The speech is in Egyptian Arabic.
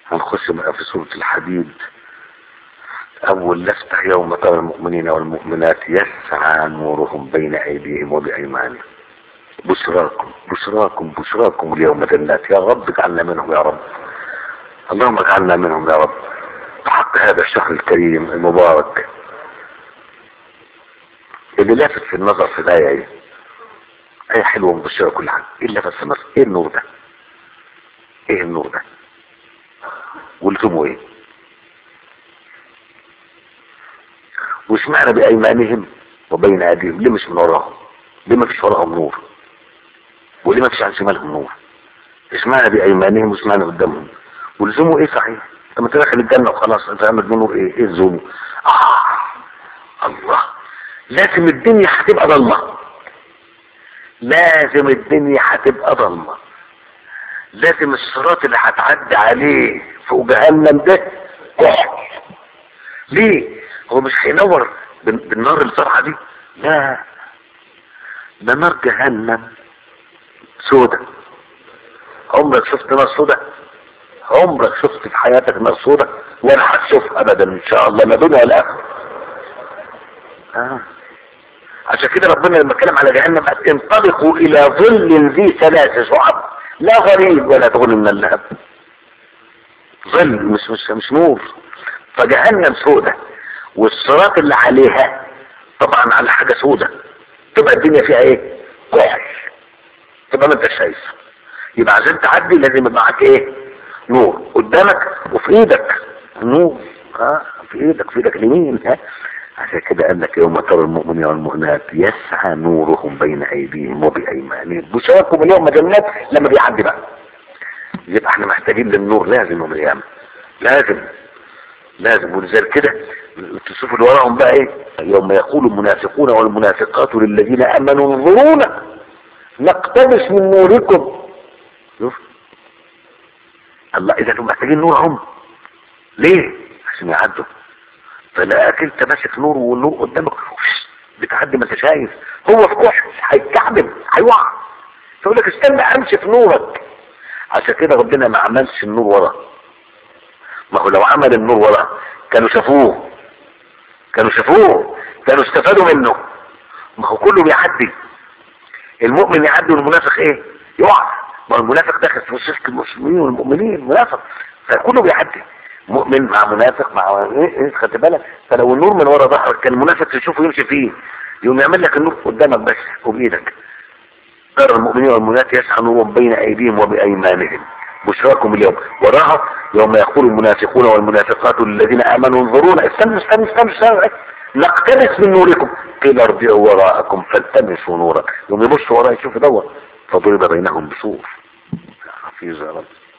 هنخش بقى في سورة الحديد أول لفتة يوم ترى المؤمنين والمؤمنات يسعى نورهم بين أيديهم وبأيمانهم بشراكم بشراكم بشراكم اليوم جنات يا رب اجعلنا منهم يا رب اللهم اجعلنا منهم يا رب بحق هذا الشهر الكريم المبارك اللي لافت في النظر في الآية ايه آية حلوة مبشرة كل حاجة ايه اللي لافت في النظر ايه النور ده ايه النور ده ولزموا ايه واشمعنى بأيمانهم وبين أيديهم ليه مش من وراهم ليه ما فيش وراهم نور وليه ما فيش عن شمالهم نور اشمعنى بأيمانهم واشمعنى قدامهم ولزموا ايه صحيح لما تدخل الجنة وخلاص انت عامل نور ايه ايه الزوم آه الله لازم الدنيا هتبقى ضلمة لازم الدنيا هتبقى ضلمة لازم الصراط اللي هتعدي عليه فوق جهنم ده كحل ليه هو مش هينور بال- بالنار الفرحة دي لا ده نار جهنم سودة عمرك شفت نار سودة عمرك شفت في حياتك نار سودة ولا هتشوف ابدا ان شاء الله لا دنيا ولا اخره آه. عشان كده ربنا لما اتكلم على جهنم قال انطلقوا الى ظل ذي ثلاث شعب لا غريب ولا تغني من اللهب ظل مش مش مش نور فجهنم سودة والصراط اللي عليها طبعا على حاجة سودة تبقى الدنيا فيها ايه كحل تبقى ما انت شايف يبقى عشان تعدي لازم يبقى معاك ايه نور قدامك وفي ايدك نور ها في ايدك في ايدك اليمين ها عشان كده قال لك يوم ترى المؤمنين والمؤمنات يسعى نورهم بين ايديهم وبايمانهم بشراكم اليوم جنات لما بيعدي بقى يبقى احنا محتاجين للنور لازم يوم القيامه لازم لازم ولذلك كده تشوفوا اللي وراهم بقى ايه يوم يقول المنافقون والمنافقات للذين امنوا انظرونا نقتبس من نوركم شوف الله اذا انتم محتاجين نور هم ليه عشان يعدوا فلاقيك انت ماسك نور والنور قدامك بتعدي ما انت شايف هو في كحل هيتكعبل هيوقع فيقول لك استنى امشي في نورك عشان كده ربنا ما عملش النور ورا ما هو لو عمل النور ورا كانوا شافوه كانوا شافوه كانوا استفادوا منه ما هو كله بيعدي المؤمن يعدي والمنافق ايه يقع ما هو المنافق داخل في وسط المسلمين والمؤمنين المنافق فكله بيعدي مؤمن مع منافق مع ايه ايه خدت بالك فلو النور من ورا ظهرك كان المنافق تشوفه يمشي فيه يقوم يعمل لك النور قدامك بس وبايدك ترى المؤمنين والمؤمنات يسعى نورهم بين ايديهم وبايمانهم بشراكم اليوم وراها يوم يقول المنافقون والمنافقات للذين امنوا انظرونا استنوا استنوا استنوا استنوا نقتبس من نوركم قيل ارجعوا وراءكم فالتمسوا نورا يوم يبص وراه يشوف دور فضرب بينهم بسور حفيظ يا رب